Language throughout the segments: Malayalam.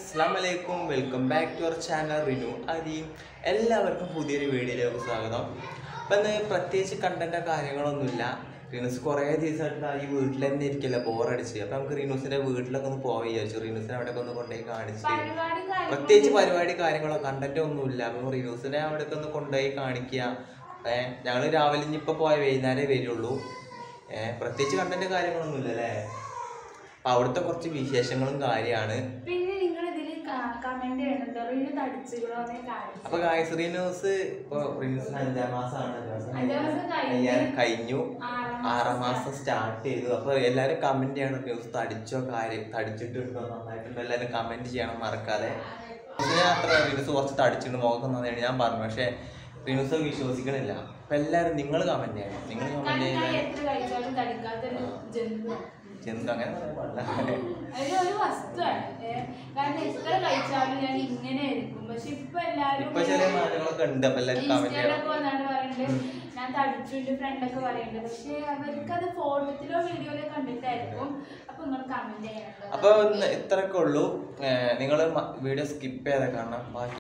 അസ്സാം വലൈക്കും welcome back to our channel Rinu അരി എല്ലാവർക്കും പുതിയൊരു വീഡിയോയിലേക്ക് സ്വാഗതം അപ്പം ഇന്ന് പ്രത്യേകിച്ച് കണ്ടന്റ് കാര്യങ്ങളൊന്നുമില്ല റീനൂസ് കുറേ ദിവസമായിട്ട് ഈ വീട്ടിൽ തന്നെ ഇരിക്കില്ല ബോറടിച്ച് അപ്പം നമുക്ക് റീനൂസിന്റെ വീട്ടിലൊക്കെ ഒന്ന് പോകാൻ വിചാരിച്ചു റീനൂസിനെ അവിടെയൊക്കെ ഒന്ന് കൊണ്ടുപോയി കാണിച്ച് പ്രത്യേകിച്ച് പരിപാടി കാര്യങ്ങളോ കണ്ടന്റ് ഒന്നുമില്ല അപ്പം റീനൂസിനെ അവിടെയൊക്കെ ഒന്ന് കൊണ്ടുപോയി കാണിക്കുക ഏഹ് ഞങ്ങൾ രാവിലെ ഇനിയിപ്പോൾ പോയ വൈകുന്നേരമേ വരുള്ളൂ ഏഹ് പ്രത്യേകിച്ച് കണ്ടന്റ് കാര്യങ്ങളൊന്നുമില്ല അല്ലേ അപ്പം അവിടുത്തെ കുറച്ച് വിശേഷങ്ങളും കാര്യമാണ് പിന്നെ നിങ്ങൾ ഇതിൽ കമന്റ് ചെയ്യണത് റീല് തടിച്ചുകളോന്നെ കാണിച്ചു അപ്പൊ ഗായസ് റീനൂസ് ഇപ്പൊ റീനൂസിന് അഞ്ചാം മാസമാണ് അഞ്ചാം മാസം കഴിഞ്ഞു. അയ്യാ- കഴിഞ്ഞു ആറാം ആറാം മാസം സ്റ്റാർട്ട് ചെയ്തു അപ്പൊ എല്ലാരും കമന്റ് ചെയ്യണം റീനൂസ് തടിച്ചോ കാര്യം തടിച്ചിട്ടുണ്ടോ നന്നായിട്ടുണ്ടോ എല്ലാരും കമന്റ് ചെയ്യണം മറക്കാതെ ഞാൻ അത്ര റീനൂസ് കുറച്ച് തടിച്ചിട്ടുണ്ട് മുഖം നന്നായിട്ട് ഞാൻ പറഞ്ഞു പക്ഷെ റീനൂസ് അത് വിശ്വസിക്കണില്ല അപ്പൊ എല്ലാരും നിങ്ങൾ കമന്റ് ചെയ്യണം നിങ്ങൾ കമന്റ് കാരണം ഞാൻ ചെയ്താൽ എത്ര കഴിച്ചാലും തടിക്കാത്തൊരു ജന്തു എന്ത് അങ്ങനെ പറയാൻ പാടില്ല അതിന് ഒരു വസ്തുവാണ് ഏ, കാരണം എത്ര കഴിച്ചാലും ഞാൻ ഇങ്ങനെ ആയിരിക്കും പക്ഷെ ഇപ്പൊ എല്ലാരും ഇപ്പൊ ചെറിയ മാറ്റങ്ങളൊക്കെ ഉണ്ട് അപ്പൊ എല്ലാരും കമന്റ് ചെയ്യണം ഇൻസ്റ്റയിലൊക്കെ വന്നാണ് പറയുന്നത് ഞാൻ തടിച്ചു എന്റെ ഫ്രണ്ടൊക്കെ പറയുന്നുണ്ട് പക്ഷെ അവർക്ക് അത് ഫോട്ടോത്തിലോ വീഡിയോയിലോ കണ്ടിട്ടായിരിക്കും അപ്പൊ നിങ്ങൾ കമന്റ് ചെയ്യണം അപ്പൊ ഇന്ന് ഇത്രയൊക്കെ ഉള്ളൂ നിങ്ങൾ വീഡിയോ സ്കിപ്പ് ചെയ്ത കാരണം ബാക്കി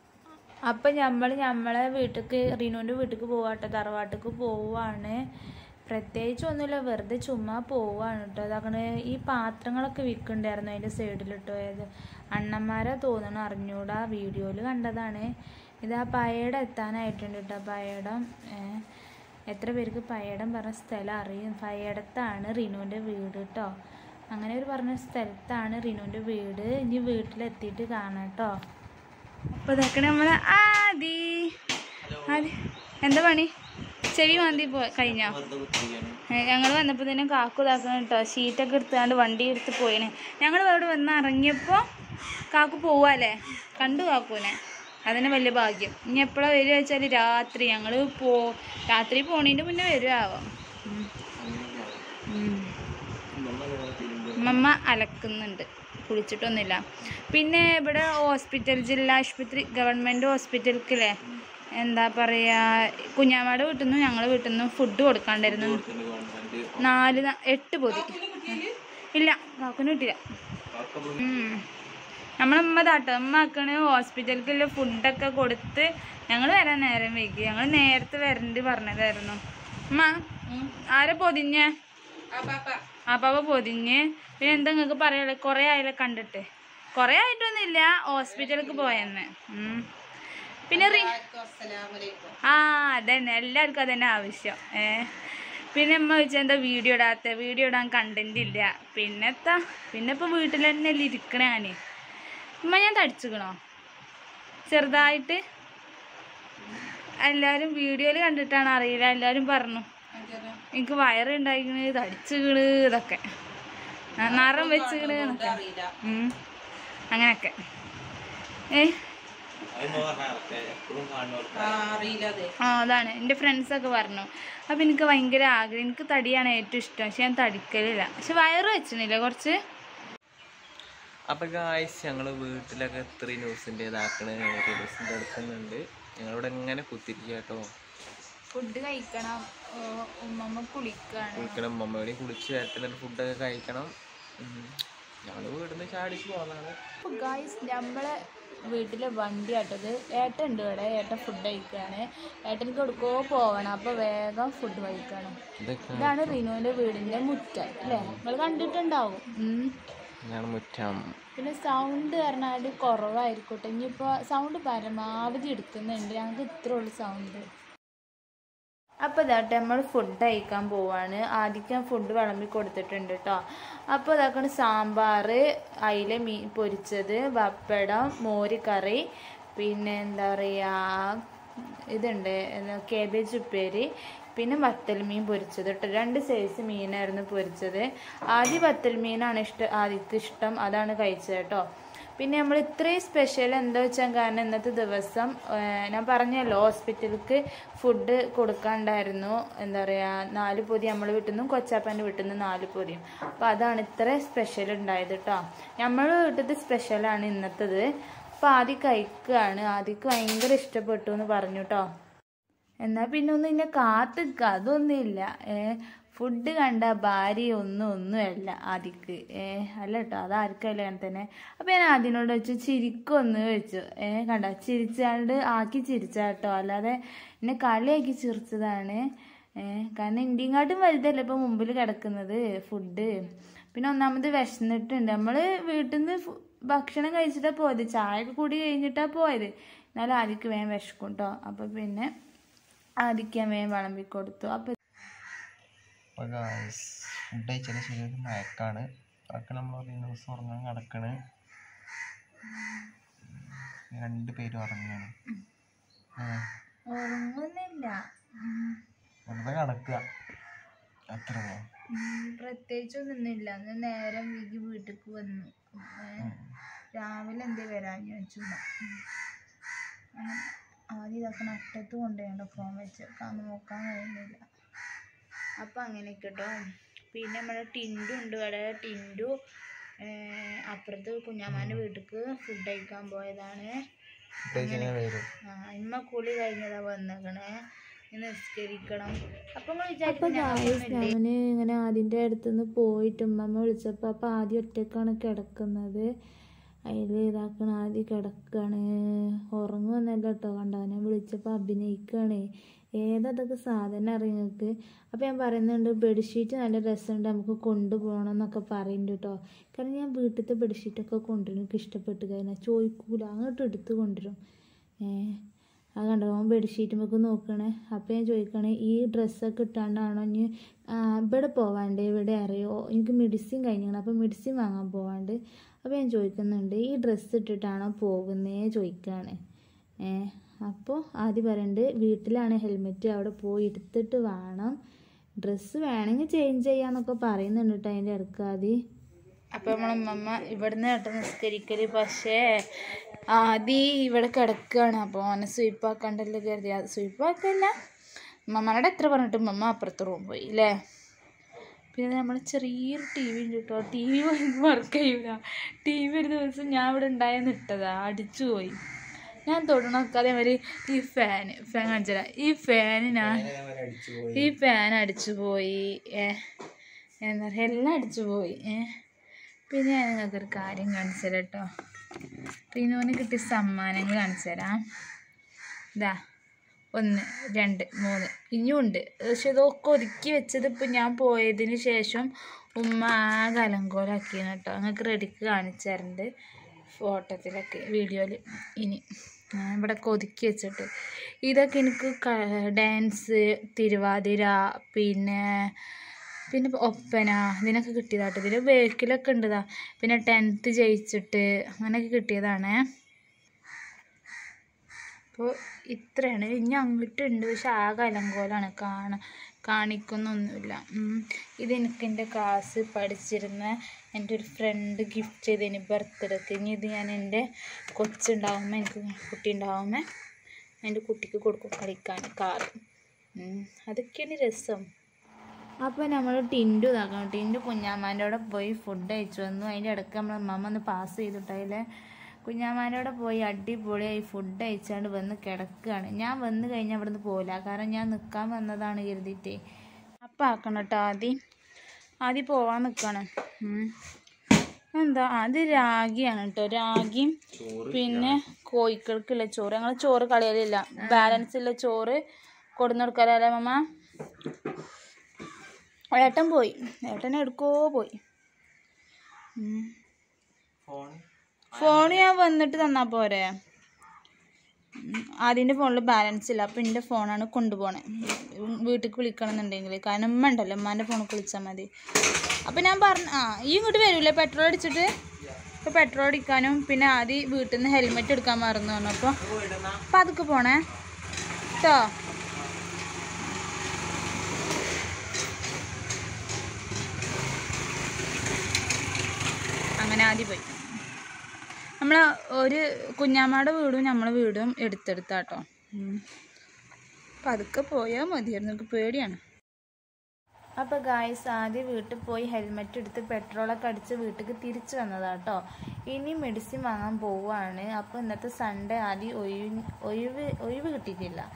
അപ്പം നമ്മൾ നമ്മളെ വീട്ടിക്ക് റീനുവിൻ്റെ വീട്ടിക്ക് പോവാട്ടെ തറവാട്ടിക്ക് പോവാണ് പ്രത്യേകിച്ച് ഒന്നുമില്ല വെറുതെ ചുമ്മാ പോവാണ് കേട്ടോ അതാക്കണ ഈ പാത്രങ്ങളൊക്കെ വിൽക്കണ്ടായിരുന്നു അതിൻ്റെ സൈഡിലിട്ടോ ഏത് അണ്ണന്മാരെ തോന്നണം അറിഞ്ഞൂടാ വീഡിയോയിൽ കണ്ടതാണ് ഇത് ആ പയയുടെ എത്താനായിട്ടുണ്ട് കേട്ടോ പയടം ഏഹ് എത്ര പേർക്ക് പയടം പറഞ്ഞ സ്ഥലം അറിയും പയടത്താണ് റിനുവിൻ്റെ വീട് കേട്ടോ അങ്ങനെ ഒരു പറഞ്ഞ സ്ഥലത്താണ് റിനുവിൻ്റെ വീട് ഇനി വീട്ടിലെത്തിയിട്ട് കാണാം കേട്ടോ അപ്പൊ ഇതൊക്കെ നമ്മളെ ആദി ആദി എന്താ പണി ചെവി മാന്തി പോ കഴിഞ്ഞോ ഞങ്ങൾ വന്നപ്പോൾ തന്നെ കാക്കു ഇതാക്കണം കേട്ടോ ഷീറ്റൊക്കെ എടുത്താണ്ട് വണ്ടി എടുത്ത് പോയിന് ഞങ്ങൾ ഇവിടെ വന്ന് ഇറങ്ങിയപ്പോൾ കാക്കു പോവാല്ലേ കണ്ടു കാക്കുവിനെ അതിന് വലിയ ഭാഗ്യം ഇനി എപ്പോഴാണ് വരിക വെച്ചാൽ രാത്രി ഞങ്ങൾ പോ രാത്രി പോണതിൻ്റെ മുന്നേ വരുമാവാം മമ്മ അലക്കുന്നുണ്ട് കുളിച്ചിട്ടൊന്നുമില്ല പിന്നെ ഇവിടെ ഹോസ്പിറ്റൽ ജില്ലാ ആശുപത്രി ഗവൺമെൻറ് ഹോസ്പിറ്റലിലേക്കല്ലേ എന്താ പറയുക കുഞ്ഞാമ്മയുടെ വീട്ടിൽ നിന്നും ഞങ്ങളെ വീട്ടിൽ നിന്നും ഫുഡ് കൊടുക്കാണ്ടായിരുന്നു നാല് ന- എട്ട് പൊതി ഇല്ല കാക്കുന് കിട്ടില്ല ഉം. നമ്മളമ്മ താട്ടോ അമ്മ ആക്കണ ഹോസ്പിറ്റലിലേക്കുള്ള ഫുഡൊക്കെ കൊടുത്ത് ഞങ്ങൾ വരാൻ നേരം വൈകി ഞങ്ങൾ നേരത്തെ വരണ്ട് പറഞ്ഞതായിരുന്നു അമ്മ ആരെ പൊതിഞ്ഞേ അപ്പാപ്പ പൊതിഞ്ഞ് പിന്നെ എന്താ നിങ്ങൾക്ക് പറയാനുള്ളത് കുറേ ആയാലും കണ്ടിട്ട് കുറേ ആയിട്ടൊന്നുമില്ല ഹോസ്പിറ്റലിലേക്ക് പോയെന്ന് ഉം. പിന്നെ റി ആ അതന്നെ എല്ലാവർക്കും അതന്നെ ആവശ്യം ഏ പിന്നെ അമ്മ ചോദിച്ചാൽ എന്താ വീഡിയോ ഇടാത്ത വീഡിയോ ഇടാൻ കണ്ടന്റ് ഇല്ല പിന്നെത്താ പിന്നെ ഇപ്പം വീട്ടിൽ തന്നെ അല്ലേ ഇരിക്കണേ ഞാൻ ഉമ്മ ഞാൻ തടിച്ചിക്കണോ ചെറുതായിട്ട് എല്ലാവരും വീഡിയോയിൽ കണ്ടിട്ടാണ് അറിയില്ല എല്ലാവരും പറഞ്ഞു എനിക്ക് വയറുണ്ടായിക്കണ് തടിച്ചുകണ് ഇതൊക്കെ ആ, നിറം വെച്ചുകണ് എന്നൊക്കെ ഉം. അങ്ങനൊക്കെ ഏ ആ അതാണ് എൻ്റെ ഫ്രണ്ട്സൊക്കെ പറഞ്ഞു അപ്പം എനിക്ക് ഭയങ്കര ആഗ്രഹം എനിക്ക് തടിയാണ് ഏറ്റവും ഇഷ്ടം പക്ഷെ ഞാൻ തടിക്കലില്ല പക്ഷെ വയറ് വെച്ചിട്ടില്ല കുറച്ച് അപ്പൊ ഗായ്സ് ഞങ്ങള് വീട്ടിലൊക്കെ എത്ര ന്യൂസിന്റെ ഇതാക്കണ് ന്യൂസിന്റെ എടുക്കുന്നുണ്ട് ഞങ്ങളിവിടെ ഇങ്ങനെ കുത്തിരിക്കുക കേട്ടോ ഫുഡ് കഴിക്കണം ഉമ്മമ്മ കുളിക്കാണ് കുളിക്കണം മമ്മയോടെ കുളിച്ച് വരട്ടില്ല ഫുഡൊക്കെ കഴിക്കണം ഉം. ഞങ്ങള് വീടിന്ന് ചാടിച്ച് പോകുന്നതാണ് അപ്പോൾ ഗായ്സ് നമ്മളെ വീട്ടിലെ വണ്ടി ആട്ടത് ഏട്ടൻ ഉണ്ട് ഇവിടെ ഏട്ടൻ ഫുഡ് കഴിക്കുകയാണ് ഏട്ടനിക്ക് എവിടെക്കോ പോവണം അപ്പോൾ വേഗം ഫുഡ് കഴിക്കണം ഇതൊക്കെ ഇതാണ് റിനുവിൻ്റെ വീടിൻ്റെ മുറ്റം അല്ലേ നിങ്ങൾ കണ്ടിട്ടുണ്ടാവും ഉം. ഞാൻ മുറ്റം പിന്നെ സൗണ്ട് പറഞ്ഞാൽ കുറവായിരിക്കട്ടെ ഇനിയിപ്പോൾ സൗണ്ട് പരമാവധി എടുക്കുന്നുണ്ട് ഞങ്ങൾക്ക് ഇത്രേ ഉള്ളൂ സൗണ്ട് അപ്പോൾ ഇതാട്ടെ നമ്മൾ ഫുഡ് കഴിക്കാൻ പോവാണ് ആദ്യം ഫുഡ് വിളമ്പി കൊടുത്തിട്ടുണ്ട് കേട്ടോ അപ്പോൾ ഇതാക്കണ സാമ്പാർ അയില മീൻ പൊരിച്ചത് പപ്പടം മോര് കറി പിന്നെ എന്താ പറയുക ഇതുണ്ട് കേബേജ് ഉപ്പേരി പിന്നെ വത്തൽ മീൻ പൊരിച്ചത് കേട്ടോ രണ്ട് സൈസ് മീനായിരുന്നു പൊരിച്ചത് ആദ്യം വത്തൽ മീനാണ് ഇഷ്ടം ആദ്യത്തെ ഇഷ്ടം അതാണ് കഴിച്ചത് കേട്ടോ പിന്നെ നമ്മൾ ഇത്രയും സ്പെഷ്യൽ എന്താ വെച്ചാൽ കാരണം ഇന്നത്തെ ദിവസം ഏഹ്, ഞാൻ പറഞ്ഞല്ലോ ഹോസ്പിറ്റലിലേക്ക് ഫുഡ് കൊടുക്കാണ്ടായിരുന്നു എന്താ പറയുക നാല് പൊതി നമ്മൾ വീട്ടിൽ നിന്നും കൊച്ചാപ്പൻ്റെ വീട്ടിൽ നിന്ന് നാല് പൊതിയും അപ്പോൾ അതാണ് ഇത്ര സ്പെഷ്യൽ ഉണ്ടായത് കേട്ടോ നമ്മൾ വീട്ടിലത്തെ സ്പെഷ്യലാണ് ഇന്നത്തത് അപ്പോൾ ആദ്യം കഴിക്കുകയാണ് ആദ്യക്ക് ഭയങ്കര ഇഷ്ടപ്പെട്ടു എന്ന് പറഞ്ഞു കേട്ടോ എന്നാൽ പിന്നെ ഒന്നും ഇന്നെ കാത്തിക്ക അതൊന്നുമില്ല ഏ ഫുഡ് കണ്ട ഭാര്യ ഒന്നും ഒന്നുമല്ല ആദിക്ക് ഏ അല്ല കേട്ടോ അതാർക്കല്ല അങ്ങനെ തന്നെ അപ്പം ഞാൻ അതിനോട് വെച്ച് ചിരിക്കൊന്ന് വെച്ചു ഏ കണ്ട ചിരിച്ചാണ്ട് ആക്കി ചിരിച്ച കേട്ടോ അല്ലാതെ എന്നെ കളിയാക്കി ചിരിച്ചതാണ് ഏ കാരണം ഇന്ത്യങ്ങാട്ടും വലുതല്ലേ ഇപ്പം മുമ്പിൽ കിടക്കുന്നത് ഫുഡ് പിന്നെ ഒന്നാമത് വിശന്നിട്ടുണ്ട് നമ്മൾ വീട്ടിൽ നിന്ന് ഭക്ഷണം കഴിച്ചിട്ടാണ് പോയത് ചായ ഒക്കെ കൂടി കഴിഞ്ഞിട്ടാണ് പോയത് എന്നാലും ആദ്യക്ക് വേഗം വിശക്കും കേട്ടോ അപ്പം പിന്നെ ആദ്യക്ക് ഞാൻ വേഗം വിളമ്പി കൊടുത്തു അപ്പം അപ്പോൾ ഗായ്സ് ഫുഡ് കഴിച്ചതിന് ശേഷം ഒരു മയക്കാണ് അതൊക്കെ നമ്മൾ ദിവസം ഉറങ്ങാൻ കിടക്കണ് രണ്ട് പേരും ഉറങ്ങുകയാണ് ഉറങ്ങുന്നില്ല വെറുതെ കിടക്കുക അത്ര പ്രത്യേകിച്ചൊന്നുമില്ല അന്ന് നേരം വീക്ക് വീട്ടിലേക്ക് വന്നു ഏ, രാവിലെ എന്തേ വരാൻ ചോദിച്ചു ആദ്യം ഇതൊക്കെ നട്ടത്ത് കൊണ്ടുപോയണ്ട ഫോൺ വെച്ച് കാരണം നോക്കാൻ കഴിയുന്നില്ല അപ്പം അങ്ങനെ കേട്ടോ പിന്നെ നമ്മുടെ ടിൻഡു ഉണ്ട് ഇവിടെ ടിൻഡു ഏ, അപ്പുറത്ത് കുഞ്ഞാമാൻ്റെ വീട്ടിലേക്ക് ഫുഡ് കഴിക്കാൻ പോയതാണ് വരും ആ ഇമ്മ കുളി കഴിഞ്ഞതാ വന്നേക്കണേ ഇനി നിസ്കരിക്കണം അപ്പൊ നിങ്ങൾ വിചാരിക്കും ഞാൻ ഇങ്ങനെ ആദ്യൻ്റെ അടുത്തുനിന്ന് പോയിട്ട് ഉമ്മമ്മ വിളിച്ചപ്പോൾ അപ്പോൾ ആദ്യം ഒറ്റക്കാണ് കിടക്കുന്നത് അതിൽ ഇതാക്കണ ആദ്യം കിടക്കാണ് ഉറങ്ങുമെന്നല്ല കേട്ടോ കണ്ടോ ഞാൻ വിളിച്ചപ്പോൾ അഭിനയിക്കുകയാണ് ഏതതൊക്കെ സാധനം അറിയാം നിങ്ങൾക്ക് അപ്പോൾ ഞാൻ പറയുന്നുണ്ട് ബെഡ്ഷീറ്റ് നല്ല രസമുണ്ട് നമുക്ക് കൊണ്ടുപോകണം എന്നൊക്കെ പറയുന്നുണ്ട് കേട്ടോ കാരണം ഞാൻ വീട്ടിലത്തെ ബെഡ്ഷീറ്റൊക്കെ കൊണ്ടുവരും എനിക്ക് ഇഷ്ടപ്പെട്ട് കഴിഞ്ഞാൽ ചോദിക്കൂല അങ്ങോട്ട് എടുത്ത് കൊണ്ടുവരും ഏഹ് അത് കണ്ടോ ഓൻ ബെഡ്ഷീറ്റ് നമുക്ക് നോക്കണേ അപ്പം ഞാൻ ചോദിക്കണേ ഈ ഡ്രസ്സൊക്കെ ഇട്ടാണ്ടാണോ ഇനി ആ, ഇവിടെ പോവാണ്ട് ഇവിടെ അറിയോ എനിക്ക് മെഡിസിൻ കഴിഞ്ഞാണ് അപ്പം മെഡിസിൻ വാങ്ങാൻ പോവാണ്ട് അപ്പോൾ ഞാൻ ചോദിക്കുന്നുണ്ട് ഈ ഡ്രസ്സ് ഇട്ടിട്ടാണോ പോകുന്നേ ചോദിക്കുകയാണ് ഏ അപ്പോൾ ആദ്യം പറയുന്നുണ്ട് വീട്ടിലാണ് ഹെൽമെറ്റ് അവിടെ പോയി എടുത്തിട്ട് വേണം ഡ്രസ്സ് വേണമെങ്കിൽ ചേഞ്ച് ചെയ്യാന്നൊക്കെ പറയുന്നുണ്ട് കേട്ടോ അതിൻ്റെ ഇടയ്ക്ക് ആദ്യം അപ്പൊ നമ്മളെ അമ്മമ്മ ഇവിടുന്ന് കേട്ടോ നിസ്കരിക്കല് പക്ഷേ ആദ്യം ഇവിടെ കിടക്കുകയാണ് അപ്പോൾ ഓനെ സ്വീപ്പാക്കണ്ടല്ലോ കരുതി അത് സ്വീപ്പാക്കല്ല അമ്മമ്മനോട് എത്ര പറഞ്ഞിട്ട് അമ്മമ്മ അപ്പുറത്ത് റൂം പോയി അല്ലേ പിന്നെ നമ്മൾ ചെറിയൊരു ടി വി ഉണ്ട് കേട്ടോ ടി വി വർക്ക് ചെയ്യൂല ടി വി ഒരു ദിവസം ഞാൻ ഇവിടെ ഉണ്ടായെന്ന് ഇട്ടതാ അടിച്ചു പോയി ഞാൻ തൊടണമൊക്കെ അതേമാതിരി ഈ ഫാൻ ഫാൻ കാണിച്ചതാ ഈ ഫാന് ഞാൻ ഈ ഫാൻ അടിച്ചു പോയി ഏ എന്താ പറയുക എല്ലാം അടിച്ചു പോയി ഏ പിന്നെ ഞാൻ നിങ്ങൾക്കൊരു കാര്യം കാണിച്ചു തരാം കേട്ടോ റിനുവിന് കിട്ടിയ സമ്മാനങ്ങൾ കാണിച്ചു തരാം ഇതാ ഒന്ന് രണ്ട് മൂന്ന് ഇനിയും ഉണ്ട് പക്ഷെ ഇതൊക്കെ ഒതുക്കി വെച്ചത് ഇപ്പം ഞാൻ പോയതിന് ശേഷം ഉമ്മ ആകെ അലങ്കോലാക്കിയാണ് കേട്ടോ നിങ്ങൾക്ക് റെഡിക്ക് കാണിച്ചു തരുന്നുണ്ട് ഫോട്ടോത്തിലൊക്കെ വീഡിയോയിൽ ഇനി ഞാൻ ഇവിടെ ഒതുക്കി വെച്ചിട്ട് ഇതൊക്കെ എനിക്ക് ഡാൻസ് തിരുവാതിര പിന്നെ പിന്നെ ഇപ്പൊ ഒപ്പന ഇതിനൊക്കെ കിട്ടിയതാട്ടോ ഇതിൽ ബേക്കിലൊക്കെ ഉണ്ടതാ പിന്നെ ടെൻത്ത് ജയിച്ചിട്ട് അങ്ങനെയൊക്കെ കിട്ടിയതാണേ അപ്പോൾ ഇത്രയാണ് ഇനി അങ്ങോട്ടുണ്ട് പക്ഷെ ആകെ അലങ്കോലാണ് കാണ കാണിക്കുന്നൊന്നുമില്ല ഉം. ഇത് എനിക്ക് എൻ്റെ ക്ലാസ് പഠിച്ചിരുന്ന എൻ്റെ ഒരു ഫ്രണ്ട് ഗിഫ്റ്റ് ചെയ്തതിന് ബർത്ത്ഡേക്ക് ഇനി ഇത് ഞാൻ എൻ്റെ കൊച്ചുണ്ടാവുമ്പോൾ എനിക്ക് കുട്ടി ഉണ്ടാവുമ്പോൾ എൻ്റെ കുട്ടിക്ക് കൊടുക്കും കളിക്കാൻ കാറ് അതൊക്കെയാണ് രസം അപ്പോൾ നമ്മൾ ടിൻഡു ഇതാക്കണം ടിൻഡു കുഞ്ഞാമാൻ്റെ അവിടെ പോയി ഫുഡ് കഴിച്ചു വന്നു അതിൻ്റെ ഇടയ്ക്ക് നമ്മൾ അമ്മമ്മ ഒന്ന് പാസ് ചെയ്തിട്ട് അതിൽ കുഞ്ഞാമാൻ്റെ അവിടെ പോയി അടിപൊളിയായി ഫുഡ് കഴിച്ചാണ്ട് വന്ന് കിടക്കുകയാണ് ഞാൻ വന്ന് കഴിഞ്ഞാൽ അവിടെ നിന്ന് പോകില്ല കാരണം ഞാൻ നിൽക്കാൻ വന്നതാണ് കരുതിയിട്ടേ അപ്പം ആക്കണം കേട്ടോ ആദ്യം ആദ്യം പോവാൻ നിൽക്കണം എന്താ അത് രാഗിയാണ് കേട്ടോ രാഗിയും പിന്നെ കോഴിക്കൾക്കുള്ള ചോറ് ഞങ്ങൾ ചോറ് കളയലില്ല ബാലൻസ് ഉള്ള ചോറ് കൊടുന്നു കൊടുക്കാറല്ലേ മമ്മ ഏട്ടൻ പോയി ഏട്ടൻ എടുക്കോ പോയി ഉം. ഫോൺ ഫോൺ ഞാൻ വന്നിട്ട് തന്നാ പോരെ ഉം. ആദ്യൻ്റെ ഫോണിൽ ബാലൻസ് ഇല്ല അപ്പം എൻ്റെ ഫോണാണ് കൊണ്ടുപോണേ വീട്ടിലേക്ക് വിളിക്കണം എന്നുണ്ടെങ്കിൽ കാരണം ഉമ്മ ഉണ്ടല്ലോ ഉമ്മാൻ്റെ ഫോണിൽ വിളിച്ചാൽ മതി അപ്പം ഞാൻ പറഞ്ഞു ആ ഈ ഇങ്ങോട്ട് വരൂലേ പെട്രോൾ അടിച്ചിട്ട് ഇപ്പോൾ പെട്രോൾ അടിക്കാനും പിന്നെ ആദ്യം വീട്ടിൽ നിന്ന് ഹെൽമെറ്റ് എടുക്കാൻ മറന്നു പറഞ്ഞു അപ്പോൾ അപ്പം അതൊക്കെ പോണേ കേട്ടോ അങ്ങനെ ആദ്യം പോയി നമ്മൾ ഒരു കുഞ്ഞാമ്മയുടെ വീടും നമ്മളെ വീടും എടുത്തെടുത്താട്ടോ അപ്പം അതൊക്കെ പോയാൽ മതിയായിരുന്നു എനിക്ക് പേടിയാണ് അപ്പോൾ ഗായ്സ് ആദ്യം വീട്ടിൽ പോയി ഹെൽമെറ്റ് എടുത്ത് പെട്രോളൊക്കെ അടിച്ച് വീട്ടിലേക്ക് തിരിച്ചു വന്നതാട്ടോ ഇനി മെഡിസിൻ വാങ്ങാൻ പോവുകയാണ് അപ്പോൾ ഇന്നത്തെ സൺഡേ ആദ്യം ഒഴിവ് ഒഴിവ് ഒഴിവ് കിട്ടിയിട്ടില്ല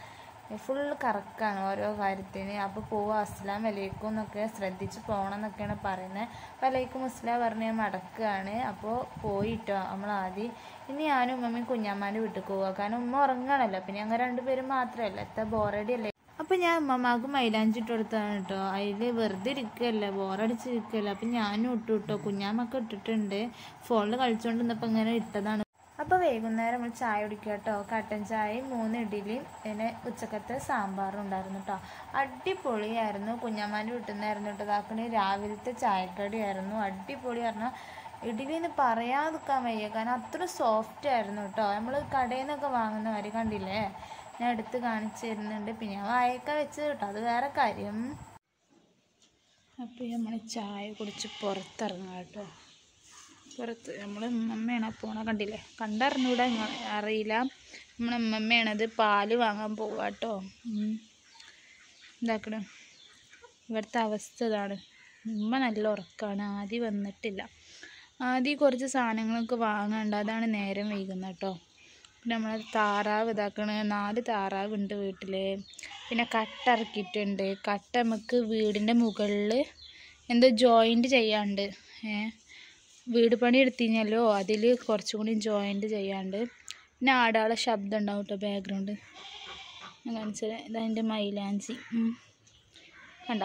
ഫുള്ള് കറക്കാണ് ഓരോ കാര്യത്തിന് അപ്പോൾ പോവുക അസ്ലാം വലൈക്കും എന്നൊക്കെ ശ്രദ്ധിച്ച് പോകണം എന്നൊക്കെയാണ് പറയുന്നത് വലൈക്കും അസ്ലാം പറഞ്ഞ് ഞാൻ മടക്കുകയാണ് അപ്പോൾ പോയിട്ടോ നമ്മൾ ആദ്യം ഇനി ഞാനും ഉമ്മയും കുഞ്ഞാമ്മാൻ്റെ വീട്ടിൽ പോവുക കാരണം ഉമ്മ ഉറങ്ങാണല്ലോ പിന്നെ ഞങ്ങൾ രണ്ടുപേരും മാത്രമല്ല എത്ര ബോറടി അല്ലേ അപ്പം ഞാൻ ഉമ്മമാക്ക് മൈലാഞ്ചി ഇട്ട് കൊടുത്താണ് കേട്ടോ അതിൽ വെറുതെ ഇരിക്കുകയല്ല ബോറടിച്ച് ഇരിക്കുകയല്ല അപ്പം ഞാനും ഇട്ടു കേട്ടോ കുഞ്ഞാമ്മക്ക് ഇട്ടിട്ടുണ്ട് ഫോണിൽ കളിച്ചുകൊണ്ട് നിന്നപ്പോൾ ഇങ്ങനെ ഇട്ടതാണ് അപ്പോൾ വൈകുന്നേരം നമ്മൾ ചായ കുടിക്കുക കേട്ടോ കട്ടൻ ചായയും മൂന്ന് ഇഡ്ഡലിയും പിന്നെ ഉച്ചക്കത്തെ സാമ്പാറും ഉണ്ടായിരുന്നു കേട്ടോ അടിപൊളിയായിരുന്നു കുഞ്ഞമ്മാൻ്റെ വീട്ടിൽ നിന്നായിരുന്നു കേട്ടോ ഇതാക്കണേ രാവിലത്തെ ചായക്കടിയായിരുന്നു അടിപൊളി പറഞ്ഞാൽ ഇഡ്ഡലി എന്ന് പറയാതിരിക്കാൻ വയ്യ കാരണം അത്ര സോഫ്റ്റ് ആയിരുന്നു കേട്ടോ നമ്മൾ കടയിൽ നിന്നൊക്കെ വാങ്ങുന്ന വരെ കണ്ടില്ലേ ഞാൻ എടുത്ത് കാണിച്ചു തരുന്നുണ്ട് പിന്നെ ഞാൻ വായൊക്കെ വെച്ച് കേട്ടോ അത് വേറെ കാര്യം അപ്പോൾ നമ്മൾ ചായ കുടിച്ച് പുറത്തിറങ്ങാം കേട്ടോ പുറത്ത് നമ്മൾ അമ്മയാണ് പോണ കണ്ടില്ലേ കണ്ടറിഞ്ഞൂടെ അറിയില്ല നമ്മളെ അമ്മമ്മയാണത് പാല് വാങ്ങാൻ പോവുക കേട്ടോ ഇതാക്കണം ഇവിടുത്തെ അവസ്ഥ ഇതാണ് ഉമ്മ നല്ല ഉറക്കമാണ് ആദ്യം വന്നിട്ടില്ല ആദ്യം കുറച്ച് സാധനങ്ങളൊക്കെ വാങ്ങാണ്ട് അതാണ് നേരം വൈകുന്നത് കേട്ടോ പിന്നെ നമ്മൾ താറാവ് ഇതാക്കണ നാല് താറാവ് ഉണ്ട് വീട്ടിൽ പിന്നെ കട്ട ഇറക്കിയിട്ടുണ്ട് കട്ട നമുക്ക് വീടിൻ്റെ മുകളിൽ എന്തോ ജോയിൻ്റ് ചെയ്യാണ്ട് ഏ വീട് പണി എടുത്തു കഴിഞ്ഞാലോ അതിൽ കുറച്ചും കൂടി ജോയിൻ്റ് ചെയ്യാണ്ട് പിന്നെ ആടാളെ ശബ്ദം ഉണ്ടാവും കേട്ടോ ബാക്ക്ഗ്രൗണ്ട് ഞാൻ കാണിച്ചത് ഇതതിൻ്റെ മൈലാഞ്ചി ഉം. കണ്ടോ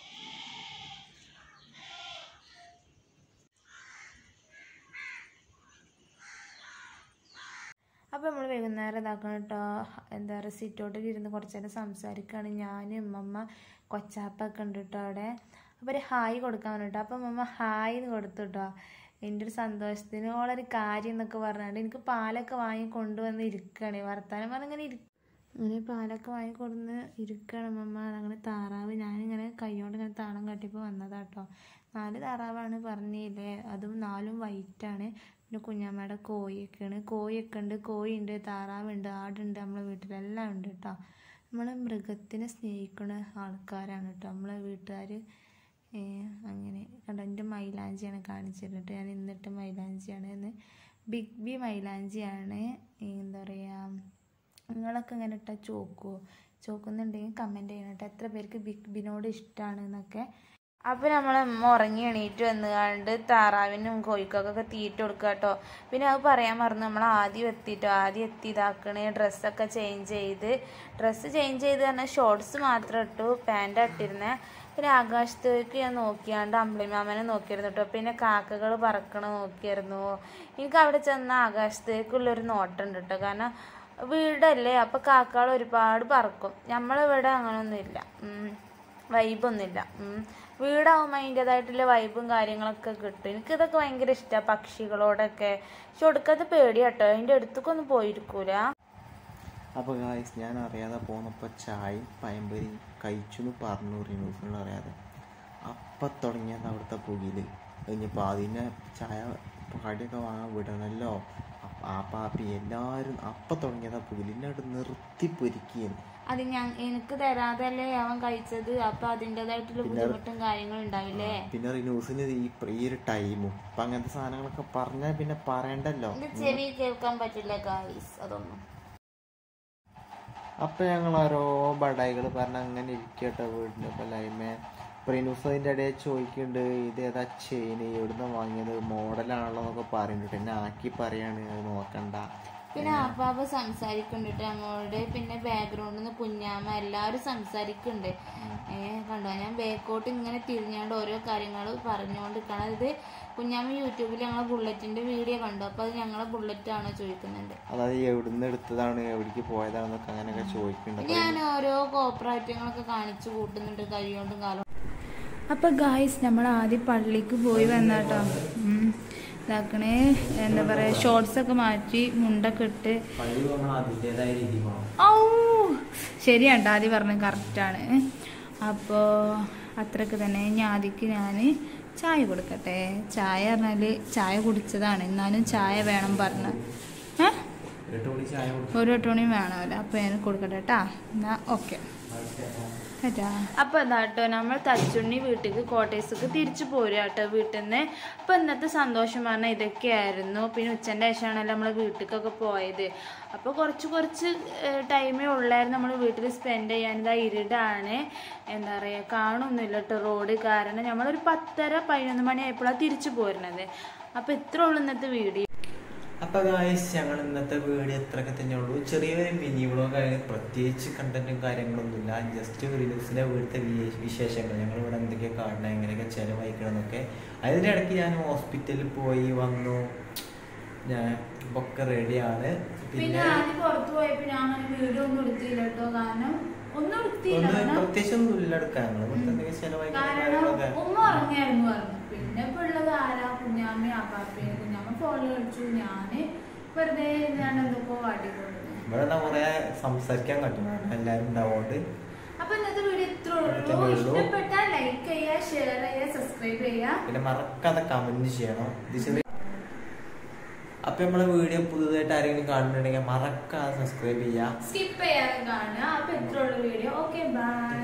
അപ്പോൾ നമ്മൾ വൈകുന്നേരം ഇതാക്കണം കേട്ടോ എന്താ പറയുക സിറ്റൗട്ടിൽ ഇരുന്ന് കുറച്ച് നേരം സംസാരിക്കുകയാണ് ഞാൻ ഉമ്മമ്മ കൊച്ചാപ്പൊക്കെ ഉണ്ട് കേട്ടോ അവിടെ അപ്പോൾ ഒരു ഹായ് കൊടുക്കാൻ വേണ്ടിട്ടോ അപ്പം ഉമ്മമ്മ ഹായ് എന്ന് കൊടുത്തു കേട്ടോ എൻ്റെ ഒരു സന്തോഷത്തിന് ഓളൊരു കാര്യം എന്നൊക്കെ പറഞ്ഞിട്ട് എനിക്ക് പാലൊക്കെ വാങ്ങി കൊണ്ടുവന്ന് ഇരിക്കുകയാണ് വർത്താനം പറഞ്ഞിങ്ങനെ ഇരി അങ്ങനെ പാലൊക്കെ വാങ്ങി കൊടുന്ന് ഇരിക്കുകയാണ് ഉമ്മമ്മ അങ്ങനെ താറാവ് ഞാനിങ്ങനെ കൈകൊണ്ട് ഇങ്ങനെ താളം കട്ടിപ്പോൾ വന്നതാട്ടോ നാല് താറാവാണ് പറഞ്ഞില്ലേ അതും നാലും വൈറ്റാണ് പിന്നെ കുഞ്ഞമ്മയുടെ കോഴിയൊക്കെയാണ് കോഴിയൊക്കെ ഉണ്ട് കോഴിയുണ്ട് താറാവുണ്ട് ആടുണ്ട് നമ്മളെ വീട്ടിലെല്ലാം ഉണ്ട് കേട്ടോ നമ്മൾ മൃഗത്തിനെ സ്നേഹിക്കുന്ന ആൾക്കാരാണ് കേട്ടോ നമ്മളെ വീട്ടുകാർ അങ്ങനെ കണ്ടോ എൻ്റെ മൈലാഞ്ചിയാണ് കാണിച്ചിരുന്നിട്ട് ഞാൻ ഇന്നിട്ട് മൈലാഞ്ചിയാണ് എന്ന് ബിഗ് ബി മൈലാഞ്ചിയാണ് എന്താ പറയുക നിങ്ങളൊക്കെ ഇങ്ങനെ ഇട്ടാൽ ചോക്കുമോ ചോക്കുന്നുണ്ടെങ്കിൽ കമൻറ്റ് ചെയ്യണം കേട്ടോ എത്ര പേർക്ക് ബിഗ് ബിനോട് ഇഷ്ടമാണ് എന്നൊക്കെ അപ്പോൾ നമ്മൾ അമ്മ ഉറങ്ങി എണീറ്റ് വന്ന് കണ്ട് താറാവിനും കോഴിക്കൊക്കെ തീറ്റ കൊടുക്കുക കേട്ടോ പിന്നെ അത് പറയാൻ മറന്നു നമ്മൾ ആദ്യം എത്തിയിട്ടോ ആദ്യം എത്തി ഇതാക്കണേ ഡ്രസ്സൊക്കെ ചേഞ്ച് ചെയ്ത് ഡ്രസ്സ് ചേഞ്ച് ചെയ്ത് പറഞ്ഞാൽ ഷോർട്സ് മാത്രം ഇട്ടു പാൻ്റ് ഇട്ടിരുന്നേ പിന്നെ ആകാശത്തേക്ക് ഞാൻ നോക്കിയാണ്ട് അമ്പിളിമാമനെ നോക്കിയിരുന്നു കേട്ടോ പിന്നെ കാക്കകൾ പറക്കണ നോക്കിയായിരുന്നു എനിക്ക് അവിടെ ചെന്ന ആകാശത്തേക്കുള്ളൊരു നോട്ടമുണ്ട് കേട്ടോ കാരണം വീടല്ലേ അപ്പോൾ കാക്കകൾ ഒരുപാട് പറക്കും നമ്മളിവിടെ അങ്ങനെയൊന്നുമില്ല വൈബൊന്നുമില്ല വീടാവുമ്പോൾ അതിൻ്റെതായിട്ടുള്ള വൈബും കാര്യങ്ങളൊക്കെ കിട്ടും എനിക്കിതൊക്കെ ഭയങ്കര ഇഷ്ടമാണ് പക്ഷികളോടൊക്കെ പക്ഷെ ഒടുക്കത്തെ പേടിയാട്ടോ അതിൻ്റെ അടുത്തേക്കൊന്നും പോയിരിക്കൂല അപ്പോൾ ഗായ്സ് ഞാൻ അറിയാതെ പോന്നപ്പോൾ ചായയും പയമ്പരി കഴിച്ചു എന്ന് പറഞ്ഞു റിനൂസിനോട് അറിയാതെ അപ്പം തുടങ്ങിയത് അവിടുത്തെ പുകയിൽ കഴിഞ്ഞപ്പോൾ അതിനെ ചായ കടിയൊക്കെ വാങ്ങാൻ വിടണമല്ലോ അപ്പ- ആ പാപ്പി എല്ലാവരും അപ്പം തുടങ്ങിയത് ആ പുകയിൽ എന്നോട് നിർത്തി പൊരിക്കുകയാണ് അത് ഞാൻ എനിക്ക് തരാതല്ലേ അവൻ കഴിച്ചത് അപ്പൊ അതിൻ്റെതായിട്ടുള്ള ബുദ്ധിമുട്ടും കാര്യങ്ങളും ഉണ്ടാവില്ലേ പിന്നെ റിനൂസിന് ഈ ഈ ഒരു ടൈമും അപ്പം അങ്ങനത്തെ സാധനങ്ങളൊക്കെ പറഞ്ഞാൽ പിന്നെ പറയണ്ടല്ലോ ഇത് ചെവി കേൾക്കാൻ പറ്റില്ല ഗായ്സ് അതൊന്നും അപ്പം ഞങ്ങൾ ഓരോ ബടായികൾ പറഞ്ഞ് അങ്ങനെ ഇരിക്കട്ടെ വീടിൻ്റെ ഇപ്പം ലൈമേ പ്രിനൂസ് അതിൻ്റെ ഇടയിൽ ചോദിക്കുന്നുണ്ട് ഇത് ഏതാ ചെയിൻ എവിടുന്ന് വാങ്ങിയത് മോഡലാണല്ലോ എന്നൊക്കെ പറയുന്നുണ്ട് എന്നെ ആക്കി പറയാണ് അത് നോക്കണ്ട പിന്നെ അപ്പാപ്പ സംസാരിക്കുന്നുണ്ട് നമ്മളോട് പിന്നെ ബാക്ക്ഗ്രൗണ്ടിൽ നിന്ന് കുഞ്ഞാമ്മ എല്ലാവരും സംസാരിക്കുന്നുണ്ട് ഏഹ് കണ്ടോ ഞാൻ ബാക്കോട്ട് ഇങ്ങനെ തിരിഞ്ഞാണ്ട് ഓരോ കാര്യങ്ങൾ പറഞ്ഞുകൊണ്ട് നിൽക്കണം ഇത് കുഞ്ഞാമ്മ യൂട്യൂബിൽ ഞങ്ങളെ ബുള്ളറ്റിന്റെ വീഡിയോ കണ്ടു അപ്പൊ അത് ഞങ്ങളെ ബുള്ളറ്റ് ആണോ ചോദിക്കുന്നുണ്ട് അതായത് എവിടുന്ന് എടുത്തതാണ് എവിടേക്ക് പോയതാണെന്നൊക്കെ അങ്ങനെയൊക്കെ ചോദിക്കുന്നുണ്ട് ഞാൻ ഓരോ കോപ്പറേറ്റങ്ങളൊക്കെ കാണിച്ചു കൂട്ടുന്നുണ്ട് കൈകൊണ്ടും കാലം അപ്പോൾ ഗായ്സ് നമ്മൾ ആദ്യം പള്ളിക്ക് പോയി വന്നാട്ടോ ഉം. ഇതാക്കണേ എന്താ പറയുക ഷോർട്സൊക്കെ മാറ്റി മുണ്ടൊക്കെ ഇട്ട് പള്ളി നമ്മൾ അതിൻ്റെതായ രീതി പോകണം ഔ ശരിയാട്ടോ ആദ്യം പറഞ്ഞത് കറക്റ്റാണ് അപ്പോൾ അത്രയൊക്കെ തന്നെ ഇനി ആദ്യക്ക് ഞാൻ ചായ കൊടുക്കട്ടെ ചായ പറഞ്ഞാൽ ചായ കുടിച്ചതാണ് എന്നാലും ചായ വേണം പറഞ്ഞ ഏ എട്ട് മണി ചായ കൊടുക്കും ഒരു എട്ട് മണിയും വേണമല്ലോ അപ്പോൾ ഞാൻ കൊടുക്കട്ടെ കേട്ടാ എന്നാൽ ഓക്കെ അപ്പോൾ എന്താ കേട്ടോ നമ്മൾ തച്ചുണ്ണി വീട്ടിലേക്ക് കോട്ടേഴ്സിക്ക് തിരിച്ചു പോരുക കേട്ടോ വീട്ടിൽ നിന്ന് അപ്പോൾ ഇന്നത്തെ സന്തോഷം പറഞ്ഞാൽ ഇതൊക്കെയായിരുന്നു പിന്നെ ഉച്ചൻ്റെ ശേഷമാണല്ലോ നമ്മൾ വീട്ടിലേക്കൊക്കെ പോയത് അപ്പോൾ കുറച്ച് കുറച്ച് ടൈമേ ഉള്ളായിരുന്നു നമ്മൾ വീട്ടിൽ സ്പെൻഡ് ചെയ്യാൻ ഇതാ ഇരുടാണ് എന്താ പറയുക കാണുന്നില്ല കേട്ടോ റോഡ് കാരണം നമ്മളൊരു പത്തര പതിനൊന്ന് മണിയായപ്പോഴാണ് തിരിച്ചു പോരുന്നത് അപ്പോൾ ഇത്ര ഉള്ളൂ ഇന്നത്തെ വീഡിയോ അപ്പൊ ഗായ്സ് ഞങ്ങൾ ഇന്നത്തെ വീഡിയോ എത്രയൊക്കെ തന്നെ ഉള്ളൂ ചെറിയൊരു മിനി വ്ളോഗ് ആയത് പ്രത്യേകിച്ച് കണ്ടന്റും കാര്യങ്ങളൊന്നുമില്ല ജസ്റ്റ് ഒരു ന്യൂസിലെ വീട്ടിലെ വി- വിശേഷങ്ങൾ ഞങ്ങൾ ഇവിടെ എന്തൊക്കെ കാണണം എങ്ങനെയൊക്കെ ചെലവഴിക്കണം എന്നൊക്കെ അതിൻ്റെ ഇടയ്ക്ക് ഞാൻ ഹോസ്പിറ്റലിൽ പോയി വന്നു ഞാൻ ഒക്കെ റെഡിയാണ് പിന്നെ പിന്നെ ആദ്യം പുറത്തു പോയപ്പോ ഞാൻ അങ്ങനെ വീഡിയോ ഒന്നും എടുത്തില്ല കേട്ടോ കാരണം ഒന്നും എടുത്തില്ല ഒന്നും കാരണം പ്രത്യേകിച്ച് ഒന്നും ഇല്ല എടുക്കാൻ ഞങ്ങൾ ഇവിടുത്തെ എന്തെങ്കിലും ചെലവഴിക്കണം കാരണം കാര്യങ്ങളൊക്കെ ഉമ്മ ഉറങ്ങിയായിരുന്നു പറഞ്ഞു പിന്നെ ഇപ്പൊ ഉള്ളത് ആരാ കുഞ്ഞാമ്മ ആപ്പാപ്പ കുഞ്ഞാമ്മ ഫോണിൽ കളിച്ചു ഞാന് വെറുതെ ഞാൻ എന്തൊക്കെ വാട്ടിക്കൊണ്ടിരുന്നു ഇവിടെ എന്താ പറയാ സംസാരിക്കാൻ പറ്റും എല്ലാവരും ഉണ്ടാവുകൊണ്ട് അപ്പൊ ഇന്നത്തെ വീഡിയോ ഇത്രേ ഇത്രേ ഉള്ളൂ ഉള്ളൂ. ഇഷ്ടപ്പെട്ടാൽ ലൈക്ക് ചെയ്യുക ഷെയർ ചെയ്യുക സബ്സ്ക്രൈബ് ചെയ്യുക പിന്നെ മറക്കാതെ കമന്റ് ചെയ്യണം ഇത് ചെറിയ അപ്പൊ നമ്മളെ വീഡിയോ പുതുതായിട്ട് ആരെങ്കിലും കാണുന്നുണ്ടെങ്കിൽ മറക്കാതെ സബ്സ്ക്രൈബ് ചെയ്യാം സ്കിപ്പ് ചെയ്യാതെ കാണുക അപ്പൊ ഇത്രേ ഉള്ളൂ വീഡിയോ ഓക്കെ ബൈ